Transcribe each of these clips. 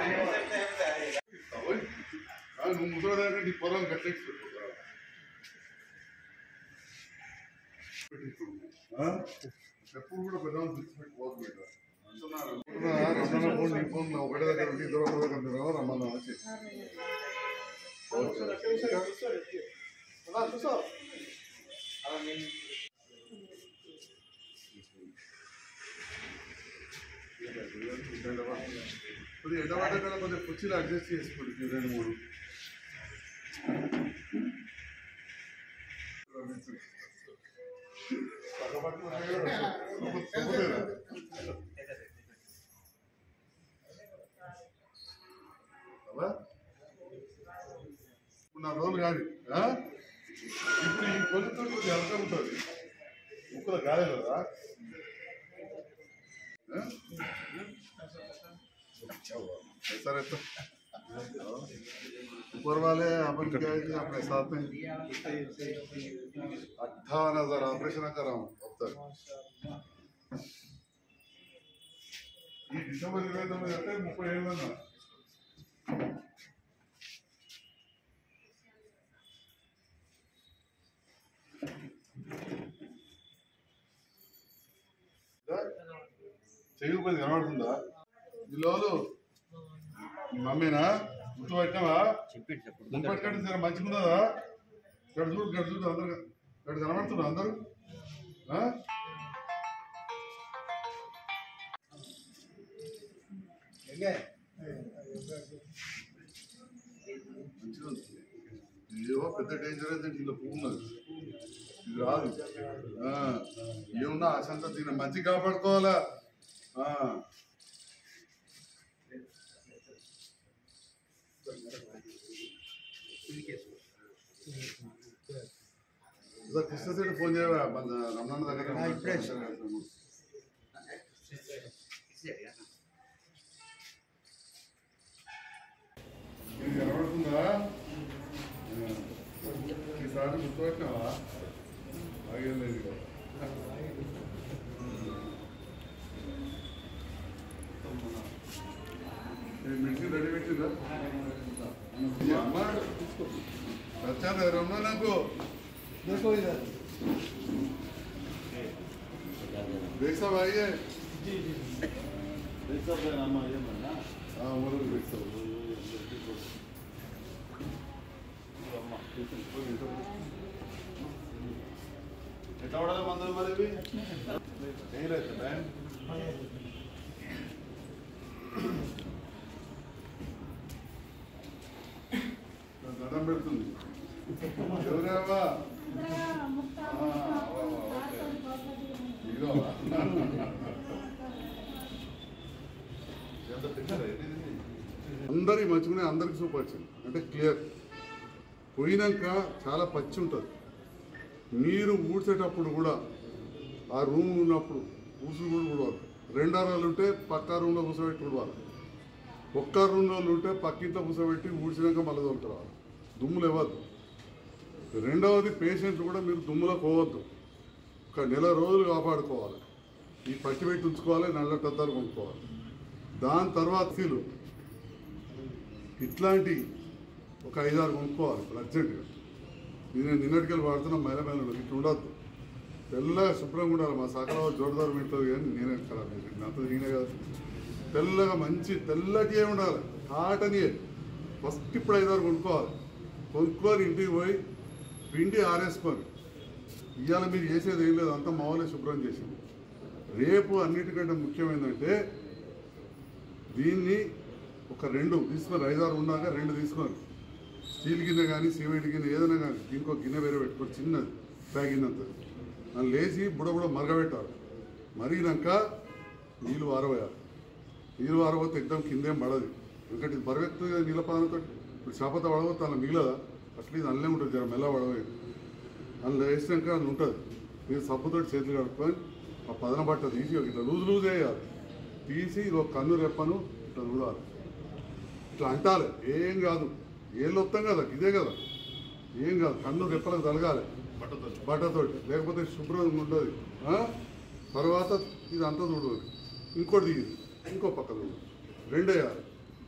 నువ్వు ముసలిదాకా నీ పొలం కట్టేసి పెట్టుకుంటా ఎప్పుడు కూడా పెద్దవాళ్ళు తెచ్చి పెట్టుకోవద్దు మీరు రమ్మన్న ఫోన్ నీ ఫోన్ ఒకటే దగ్గర ఉండి ఇద్దరు ఒకటే దగ్గర ఉంటారు రమ్మన్న వచ్చి కొద్దిగా ఎడవాడ కదా కొద్దిగా కుర్చీలు అడ్జస్ట్ చేసుకోండి ఈ రెండు మూడు అలా? ఇప్పుడు నా రోజులు కాదు ఆ? ఇప్పుడు ఈ కొద్దితో కొద్దిగా అర్థం ఉంటుంది ముక్కలు గాలి కదా ఆ? ऐसा रहता ऊपर वाले अपन क्या है कि अपने साथ में अट्ठावन हजार ऑपरेशन करा हूँ अब तक ఈ డిసెంబర్ ఇరవై తొమ్మిది అంటే ముప్పై ఏళ్ళన్నా చెయ్యి పది కనబడుతుందా ఈ లోలు మీ మమ్మీనా గుర్తు పెట్టావా గుర్తుపెట్టండి సరే మంచిగా ఉన్నదా ఇక్కడ చూడు ఇక్కడ చూడు అందరు ఇక్కడ కనబడుతున్నారు అందరూ ఆ? మంచిగా ఉంది. ఇదేవో పెద్ద డేంజర్ అయితే ఇంట్లో పువ్వు ఉన్నది ఇది రాదు ఆ, ఏమున్నా ఆశంతా దీన్ని మంచి కాపాడుకోవాలా ఆ. ఇదో కృష్ణ సైడ్ ఫోన్ చేయవా మన రమణ దగ్గర ఇది కనబడుతుందా ఆ. ఈసారి గుర్తుపెట్టినావా ఆగలేదు ఇక. ఈ మెడిసిన్ రెడీ పెట్టిందా ఈ అమ్మ వచ్చాను రమ్మ నాకు देख सब आई है हाँ वो लोग देख सब ఎట్లా పడాలి మందులు మరి ఇవి ఏం లేదు టైం దండం పెడుతుంది ఎవరేవా ఇదిగో అందరి మంచిగానే అందరికి సూప్ వచ్చింది అంటే క్లియర్ పోయినాక చాలా పచ్చి ఉంటుంది మీరు ఊడ్చేటప్పుడు కూడా ఆ రూమ్ ఉన్నప్పుడు ఊసులు కూడా కూడవాలి రెండు అరాలు ఉంటే పక్క రూమ్లో కూర్చోబెట్టి కూడవాలి ఒక్క రూమ్లో ఉంటే పక్కింట్లో కూర్చోబెట్టి ఊడ్చినాక మళ్ళీ తోలుకురావాలి దుమ్ములు ఇవ్వద్దు రెండవది పేషెంట్ కూడా మీరు దుమ్ములో పోవద్దు ఒక నెల రోజులు కాపాడుకోవాలి ఈ పట్టి పెట్టి ఉంచుకోవాలి నల్ల టద్దాలు కొనుక్కోవాలి దాని తర్వాత సీలు ఇట్లాంటి ఒక ఐదారు కొనుక్కోవాలి ఇప్పుడు అర్జెంటుగా ఇది నేను నిన్నటికెళ్ళి వాడుతున్న మైల మైలు ఇట్లా ఉండద్దు తెల్లగా శుభ్రంగా ఉండాలి మా సకల జోరదారు పెడుతుంది కానీ నేనే ఖరాబ్ చేసింది అంత నేనే కదా తెల్లగా మంచి తెల్లటియే ఉండాలి కాటనియే ఫస్ట్ ఇప్పుడు ఐదారు కొనుక్కోవాలి కొనుక్కొని ఇంటికి పోయి పిండి ఆరేసుకొని ఇవాళ మీరు చేసేది ఏం లేదు అంతా మామూలే శుభ్రం చేసింది రేపు అన్నిటికంటే ముఖ్యమైనదంటే దీన్ని ఒక రెండు తీసుకొని ఐదారు ఉన్నాక రెండు తీసుకొని స్టీల్ గిన్నె కానీ సిమెంట్ గిన్నె ఏదైనా కానీ దీనికి ఒక గిన్నె వేరే పెట్టుకొని చిన్నది ప్యాగినంత దాన్ని లేచి బుడబుడ మరగబెట్టాలి మరిగినాక నీళ్ళు వారవేయాలి నీళ్ళు వారబోతే ఎగ్దం కిందేం పడదు ఎందుకంటే ఇది బరువెత్తుంది కదా నీళ్ళ పాలతో ఇప్పుడు చేపత పడబోతే అలా మిగలదా అట్లా ఇది అల్లే ఉంటుంది జర మెల్ల పడవే అందులో వేసినాక అది ఉంటుంది మీరు సబ్బుతోటి చేతులు కడుక్కొని ఆ పదన బట్ట తీసి ఒక ఇట్లా లూజ్ లూజ్ వేయాలి తీసి ఇది ఒక కన్ను రెప్పను ఇట్లా చూడాలి ఇట్లా అంటాలి ఏం కాదు ఏళ్ళు వస్తాం కదా ఇదే కదా ఏం కాదు కన్ను రెప్పలకు తలగాలి బట్టతోటి లేకపోతే శుభ్రం ఉండదు ఆ? తర్వాత ఇది అంతా చూడదు ఇంకోటి దిగింది ఇంకో పక్క చూడు రెండు వేయాలి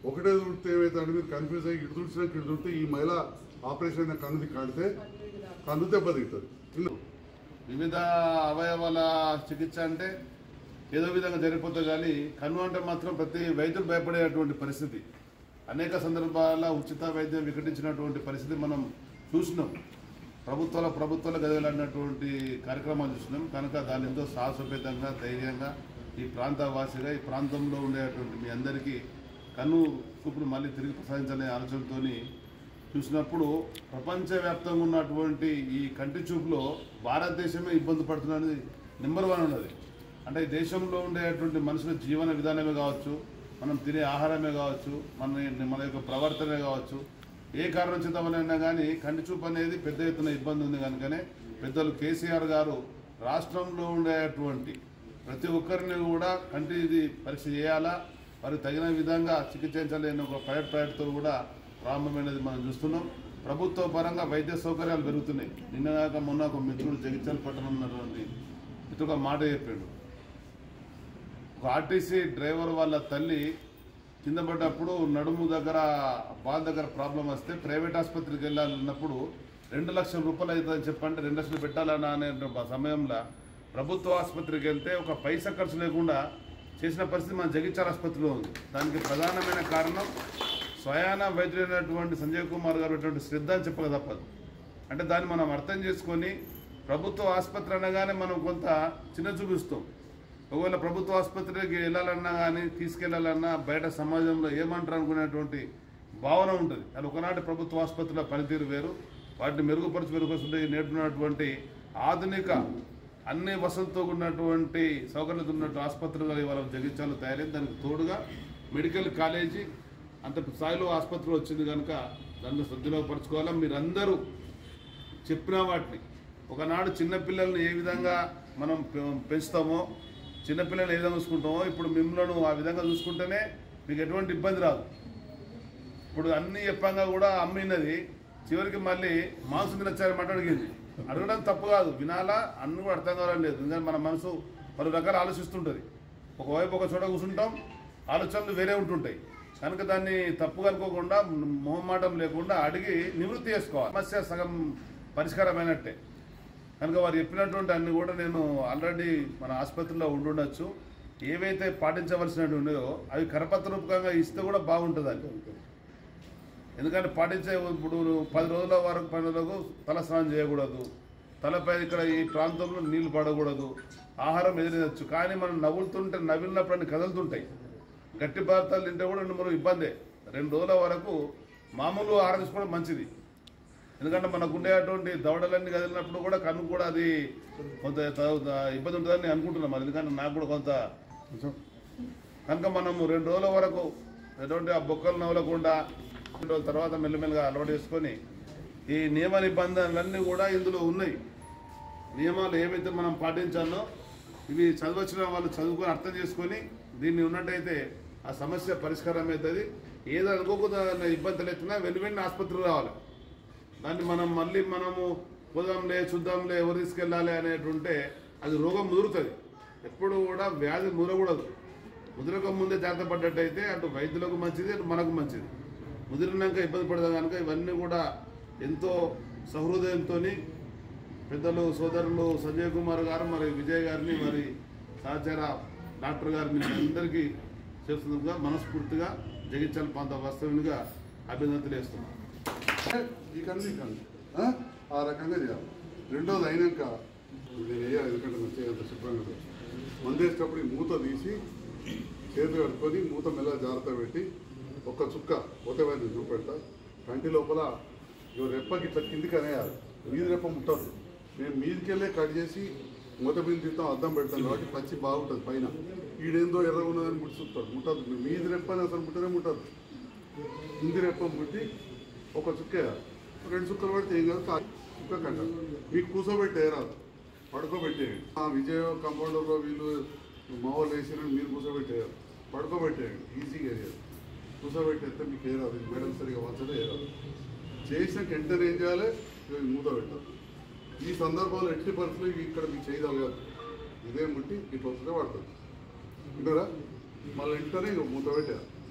ఒకటే దుడితే ఏమైతే అంటే మీరు కన్ఫ్యూజ్ అయ్యి ఇటు దుడిచినాక ఇటు దుడితే ఈ మహిళ ఆపరేషన్ అయిన కన్నుది కాడితే కన్ను దెబ్బతింటుంది చిన్న వివిధ అవయవాల చికిత్స అంటే ఏదో విధంగా జరిగిపోతుంది కానీ కన్ను అంటే మాత్రం ప్రతి వైద్యులు భయపడేటువంటి పరిస్థితి అనేక సందర్భాల ఉచిత వైద్యం వికటించినటువంటి పరిస్థితి మనం చూసినాం ప్రభుత్వాల ప్రభుత్వాల గదిలాడినటువంటి కార్యక్రమాలు చూసినాం కనుక దాని ఎంతో సాహసోపేతంగా ధైర్యంగా ఈ ప్రాంత వాసిగా ఈ ప్రాంతంలో ఉండేటువంటి మీ అందరికీ కన్ను చూపును మళ్ళీ తిరిగి ప్రసాదించాలనే ఆలోచనతోని చూసినప్పుడు ప్రపంచవ్యాప్తంగా ఉన్నటువంటి ఈ కంటి చూపులో భారతదేశమే ఇబ్బంది పడుతున్నది నెంబర్ వన్ ఉన్నది అంటే ఈ దేశంలో ఉండేటువంటి మనుషుల జీవన విధానమే కావచ్చు మనం తినే ఆహారమే కావచ్చు మన మన యొక్క ప్రవర్తనే కావచ్చు ఏ కారణం చేద్దామనైనా కానీ కంటి చూపు అనేది పెద్ద ఎత్తున ఇబ్బంది ఉంది కనుకనే పెద్దలు కేసీఆర్ గారు రాష్ట్రంలో ఉండేటువంటి ప్రతి ఒక్కరిని కూడా కంటి ఇది పరీక్ష చేయాలా వారికి తగిన విధంగా చికిత్సించాలి అనే ఒక ప్రైవేట్ ప్రైవేట్తో కూడా ప్రారంభమైనది మనం చూస్తున్నాం ప్రభుత్వ పరంగా వైద్య సౌకర్యాలు పెరుగుతున్నాయి నిన్నగాక మొన్న ఒక మిత్రుడు జగిత్యాల పట్టణం ఉన్నటువంటి మిత్రుడు ఒక మాట చెప్పాడు ఒక ఆర్టీసీ డ్రైవర్ వాళ్ళ తల్లి కింద పడ్డప్పుడు నడుము దగ్గర బాల్ దగ్గర ప్రాబ్లం వస్తే ప్రైవేట్ ఆసుపత్రికి వెళ్ళాలన్నప్పుడు రెండు లక్షల రూపాయలు అవుతుందని చెప్పంటే రెండు లక్షలు పెట్టాలన్నా అనే సమయంలో ప్రభుత్వ ఆసుపత్రికి వెళ్తే ఒక పైసా ఖర్చు లేకుండా చేసిన పరిస్థితి మన జగిత్యాల ఆసుపత్రిలో ఉంది దానికి ప్రధానమైన కారణం స్వయాన వైద్యులైనటువంటి సంజయ్ కుమార్ గారు అటువంటి శ్రద్ధ అని చెప్పక తప్పదు అంటే దాన్ని మనం అర్థం చేసుకొని ప్రభుత్వ ఆసుపత్రి అనగానే మనం కొంత చిన్న చూపిస్తాం ఒకవేళ ప్రభుత్వ ఆసుపత్రికి వెళ్ళాలన్నా కానీ తీసుకెళ్లాలన్నా బయట సమాజంలో ఏమంటారు అనుకునేటువంటి భావన ఉంటుంది అది ఒకనాటి ప్రభుత్వ ఆసుపత్రిలో పనితీరు వేరు వాటిని మెరుగుపరిచి మెరుగుపరుస్తుంటే నేర్పున్నటువంటి ఆధునిక అన్ని వసతులతో ఉన్నటువంటి సౌకర్యాలతో ఉన్నటువంటి ఆసుపత్రులు ఇవాళ జగించాలు తయారైంది దానికి తోడుగా మెడికల్ కాలేజీ అంత స్థాయిలో ఆసుపత్రి వచ్చింది కనుక దాన్ని సద్వినియోగపరచుకోవాలా మీరందరూ చెప్పిన వాటిని ఒకనాడు చిన్నపిల్లల్ని ఏ విధంగా మనం పె- పెంచుతామో చిన్నపిల్లల్ని ఏ విధంగా చూసుకుంటామో ఇప్పుడు మిమ్మల్ని ఆ విధంగా చూసుకుంటేనే మీకు ఎటువంటి ఇబ్బంది రాదు ఇప్పుడు అన్ని చెప్పంగా కూడా అమ్మినది చివరికి మళ్ళీ మాంసం తినచ్చారని మాట అడిగింది అడగడం తప్పు కాదు వినాలా అన్ని కూడా అర్థం కావాలని లేదు ఎందుకంటే మన మనసు పలు రకాలు ఆలోచిస్తుంటుంది ఒకవైపు ఒక చోట కూర్చుంటాం ఆలోచనలు వేరే ఉంటుంటాయి కనుక దాన్ని తప్పుగా అనుకోకుండా మొహమాటం లేకుండా అడిగి నివృత్తి చేసుకోవాలి సమస్య సగం పరిష్కారమైనట్టే కనుక వారు చెప్పినటువంటి అన్ని కూడా నేను ఆల్రెడీ మన ఆసుపత్రిలో ఉండుండొచ్చు ఏవైతే పాటించవలసినవి ఉన్నాయో అవి కరపత్ర రూపకంగా ఇస్తే కూడా బాగుంటుందని ఎందుకంటే పాటించే ఇప్పుడు పది రోజుల వరకు పనులకు తల స్నానం చేయకూడదు తలపై ఇక్కడ ఈ ప్రాంతంలో నీళ్లు పడకూడదు ఆహారం ఎదిరించచ్చు కానీ మనం నవ్వులుతుంటే నవ్వినప్పుడు అన్ని కదులుతుంటాయి గట్టి పదార్థాలు తింటే కూడా రెండు మూడు ఇబ్బందే రెండు రోజుల వరకు మామూలు ఆహారం తీసుకోవడం మంచిది ఎందుకంటే మనకు ఉండేటువంటి దవడలన్నీ కదిలినప్పుడు కూడా కన్ను కూడా అది కొంత త- త- ఇబ్బంది ఉంటుందని నేను అనుకుంటున్నాను మరి ఎందుకంటే నాకు కూడా కొంత కనుక మనము రెండు రోజుల వరకు ఎటువంటి ఆ బొక్కలు నవ్వకుండా రెండు రోజుల తర్వాత మెల్లమెల్లగా అలవాటు చేసుకొని ఈ నియమ నిబంధనలన్నీ కూడా ఇందులో ఉన్నాయి నియమాలు ఏవైతే మనం పాటించాలో ఇవి చదవచ్చిన వాళ్ళు చదువుకొని అర్థం చేసుకొని దీన్ని ఉన్నట్టయితే ఆ సమస్య పరిష్కారం అవుతుంది ఏదో అనుకోకుండా ఇబ్బంది తలెత్తినా వెను వెంటనే ఆసుపత్రికి రావాలి దాన్ని మనం మళ్ళీ మనము పోదాంలే చూద్దాంలే ఎవరు తీసుకెళ్ళాలి అనేటుంటే అది రోగం ముదురుతుంది ఎప్పుడు కూడా వ్యాధి ముదరకూడదు ముదిరక ముందే జాగ్రత్త పడ్డట్టయితే అటు వైద్యులకు మంచిది అటు మనకు మంచిది ముదిరినాక ఇబ్బంది పడదాం కనుక ఇవన్నీ కూడా ఎంతో సహృదయంతో పెద్దలు సోదరులు సంజయ్ కుమార్ గారు మరి విజయ్ గారిని మరి సహచర డాక్టర్ గారిని అందరికీ చేస్తున్నట్టుగా మనస్ఫూర్తిగా జగిత్యాల ప్రాంత వాస్తవునిగా అభినందనలు తెలియజేస్తున్నాం ఈ కన్ను ఈ కన్ను ఆ? ఆ రకంగా చేయాలి రెండోది అయినాక నేను వేయాలి ఎందుకంటే నాకు చేయాలంత శుభ్రంగా తెలుసు. మందేసేటప్పుడు ఈ మూత తీసి చేతులు కట్టుకొని మూత మెల్ల జాగ్రత్త పెట్టి ఒక్క చుక్క పోతేవాడిని చూపెడతా కంటి లోపల ఇగో రెప్పకి ఇట్లా కిందికి అనేయాలి మీది రెప్ప ముట్టదు నేను మీదికెళ్ళే కట్ చేసి మూత మీద తీస్తాం అద్దం పెడతాను కాబట్టి పచ్చి బాగుంటుంది పైన ఈడేందో ఎర్రగా ఉన్నదని ముడుచుతాడు ముట్టదు మీది రెప్పని అసలు ముట్టనే ముట్టదు కింది రెప్ప ముట్టి ఒక చుక్క వేయాలి. రెండు చుక్కలు పడితే ఏం కాదు కా- చుక్క కంట మీకు కూర్చోబెట్టే రాదు పడుకోబెట్టేయండి ఆ విజయ కంపౌండర్లో వీళ్ళు మా వాళ్ళు వేసిన మీరు కూర్చోబెట్టేయాలి పడుకోబెట్టేయండి ఈజీగా వేయాలి కూర్చోబెట్టేస్తే మీకు ఏ రాదు మేడం సరిగా వంచడం ఏ రాదు చేసిన వెంటనే ఏం చేయాలి ఇక మూత పెట్టాలి ఈ సందర్భంలో ఎట్టి పరిస్థితులు ఇవి ఇక్కడ మీకు చేయగలగాలి ఇదే ముట్టి ఇట్లా వస్తుంటే పడుతుంది వింటారా మళ్ళీ వెంటనే ఇక మూత పెట్టాలి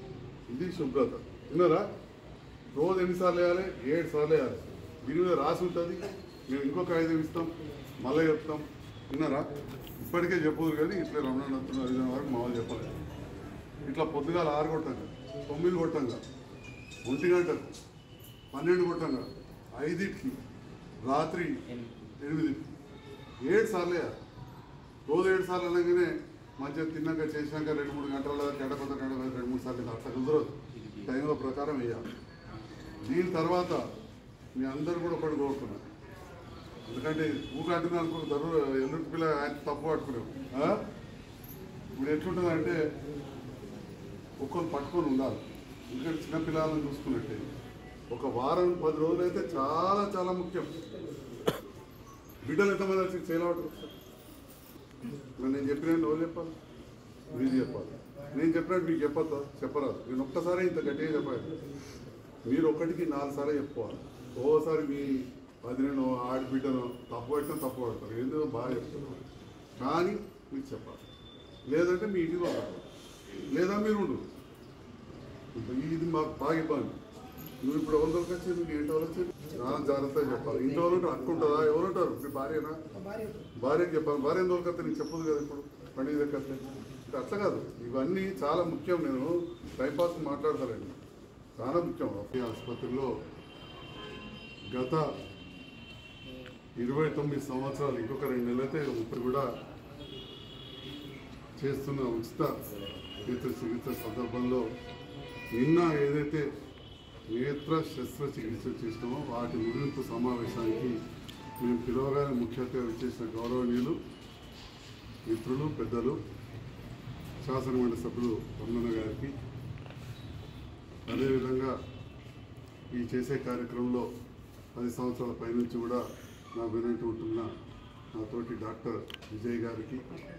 ఇది శుభ్రత విన్నారా రోజు ఎన్నిసార్లు వేయాలి ఏడు సార్లు వేయాలి దీని మీద రాసి ఉంటుంది మేము ఇంకొక ఐదు ఇస్తాం మళ్ళీ చెప్తాం విన్నారా ఇప్పటికే చెప్పదు కానీ ఇట్లా రమణాత్తున్న ఐదు వరకు మామూలు చెప్పలేదు ఇట్లా పొద్దుగాల ఆరు కొట్టంగా తొమ్మిది కొట్టంగా ఒంటి గంటకు పన్నెండు కొట్టంగా ఐదింటికి రాత్రి ఎనిమిదింటికి ఏడు సార్లు వేయాలి రోజు ఏడు సార్లు అనగానే మంచిగా తిన్నాక చేసినాక రెండు మూడు గంటల గంట కొత్త గంట కొత్త రెండు మూడు సార్లు అట్లా కుదరదు టైంలో ప్రకారం వేయాలి దీని తర్వాత మీ అందరూ కూడా ఒకటి కోరుతున్నారు ఎందుకంటే ఊకంటున్నా అనుకో దరు ఎల్లుంటి పిల్ల ఆయన తప్పు పట్టుకున్నాం ఆ? ఇప్పుడు ఎట్లుంటుంది అంటే ఒక్కరు పట్టుకొని ఉండాలి ఎందుకంటే చిన్న పిల్లలను చూసుకున్నట్టే ఒక వారం పది రోజులు అయితే చాలా చాలా ముఖ్యం బిడ్డలు ఎంతమంది వచ్చి చేయలేవటం మరి నేను చెప్పిన నువ్వు చెప్పాలి మీరు చెప్పాలి నేను చెప్పినట్టు మీకు చెప్పొద్దా చెప్పరాదు నేను ఒక్కసారి ఇంత గట్టిగా చెప్పాలి మీరు ఒక్కటికి నాలుగు సార్లు చెప్పుకోవాలి ఓసారి మీ వదినను ఆడబిడ్డను తప్పు పట్టినా తప్పు పడతారు ఎందుకు బాగా చెప్తున్నారు కానీ మీకు చెప్పాలి లేదంటే మీ ఇంటికి పంపాలి లేదా మీరు ఉండు ఇప్పుడు ఇది మాకు బాగా ఇబ్బంది నువ్వు ఇప్పుడు ఎవరు దొరకొచ్చి నువ్వు ఏంటి ఎవరు వచ్చి చాలా జాగ్రత్తగా చెప్పాలి ఇంట్లో వాళ్ళు ఉంటారు అక్క ఉంటుందా ఎవరు ఉంటారు మీ భార్యనా భార్యకి చెప్పాలి భార్య దొరకతే నీకు చెప్పదు కదా ఇప్పుడు పండుగ దగ్గర ఇది అట్లా కాదు ఇవన్నీ చాలా ముఖ్యం నేను టైంపాస్ మాట్లాడతానండి చాలా ముఖ్యం ఈ ఆసుపత్రిలో గత ఇరవై తొమ్మిది సంవత్సరాలు ఇంకొక రెండు నెలలైతే ముప్పై కూడా చేస్తున్న ఉచిత నేత్ర చికిత్స సందర్భంలో నిన్న ఏదైతే నేత్ర శస్త్రచికిత్స చేసినామో వాటి ముగింపు సమావేశానికి మేము పిలవగానే ముఖ్య అతిథిగా విచ్చేసిన గౌరవనీయులు మిత్రులు పెద్దలు శాసనమండలి సభ్యులు వందన గారికి అదేవిధంగా ఈ చేసే కార్యక్రమంలో పది సంవత్సరాల పైనుంచి కూడా నా వెనంటి ఉంటున్న నా తోటి డాక్టర్ విజయ్ గారికి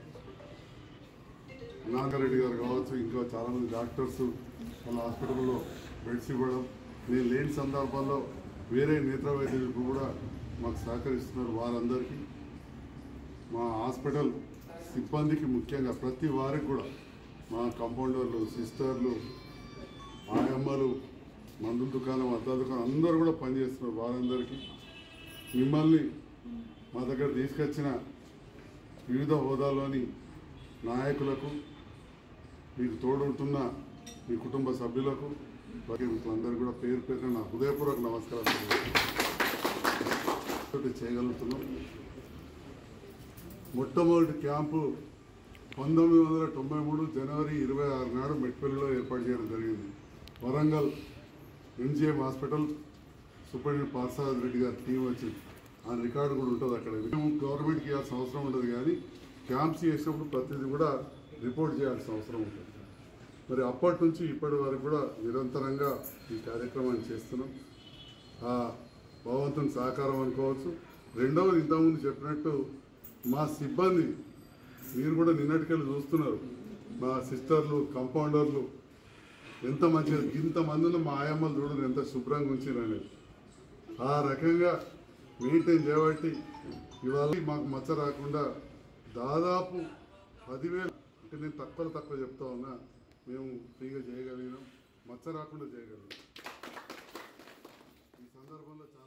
నాగారెడ్డి గారు కావచ్చు ఇంకా చాలామంది డాక్టర్స్ వాళ్ళ హాస్పిటల్లో బెడ్స్ ఇవ్వడం నేను లేని సందర్భాల్లో వేరే నేత్ర వైద్యులకు కూడా మాకు సహకరిస్తున్నారు వారందరికీ మా హాస్పిటల్ సిబ్బందికి ముఖ్యంగా ప్రతి వారికి కూడా మా కంపౌండర్లు సిస్టర్లు ఆయమ్మలు మందుల దుకాణం అద్దాల దుకాణం అందరూ కూడా పనిచేస్తున్నారు వారందరికీ మిమ్మల్ని మా దగ్గర తీసుకొచ్చిన వివిధ హోదాలోని నాయకులకు మీకు తోడుంటున్న మీ కుటుంబ సభ్యులకు అలాగే అందరూ కూడా పేరు పేరున నా హృదయపూర్వక నమస్కారం తెలియజేస్తున్నాను. చేయగలుగుతున్నాం మొట్టమొదటి క్యాంపు పంతొమ్మిది వందల తొంభై మూడు జనవరి ఇరవై ఆరు నాడు మెట్పల్లిలో ఏర్పాటు చేయడం జరిగింది Warangal MGM hospital superintendent Prasad Reddy గారి టీం వచ్చింది ఆ రికార్డు కూడా ఉంటుంది అక్కడ మేము గవర్నమెంట్కి ఇవ్వాల్సిన అవసరం ఉండదు కానీ క్యాంప్స్ చేసినప్పుడు ప్రతిదీ కూడా రిపోర్ట్ చేయాల్సిన అవసరం ఉంటుంది మరి అప్పటి నుంచి ఇప్పటి వరకు కూడా నిరంతరంగా ఈ కార్యక్రమాన్ని చేస్తున్నాం ఆ భగవంతుని సహకారం అనుకోవచ్చు రెండవది ఇంతకుముందు చెప్పినట్టు మా సిబ్బంది మీరు కూడా నిన్నటికెళ్ళి చూస్తున్నారు మా సిస్టర్లు కంపౌండర్లు ఎంత మంచిగా ఇంతమంది ఉన్న మా ఆయమ్మలు చూడరు ఎంత శుభ్రంగా ఉంచిరని ఆ రకంగా మెయింటైన్ చేయబట్టి ఇవాళ మాకు మచ్చ రాకుండా దాదాపు పదివేలు అంటే నేను తక్కువ తక్కువ చెప్తా ఉన్నా మేము ఫ్రీగా చేయగలిగినాం మచ్చ రాకుండా చేయగలిగినాం ఈ సందర్భంలో చాలా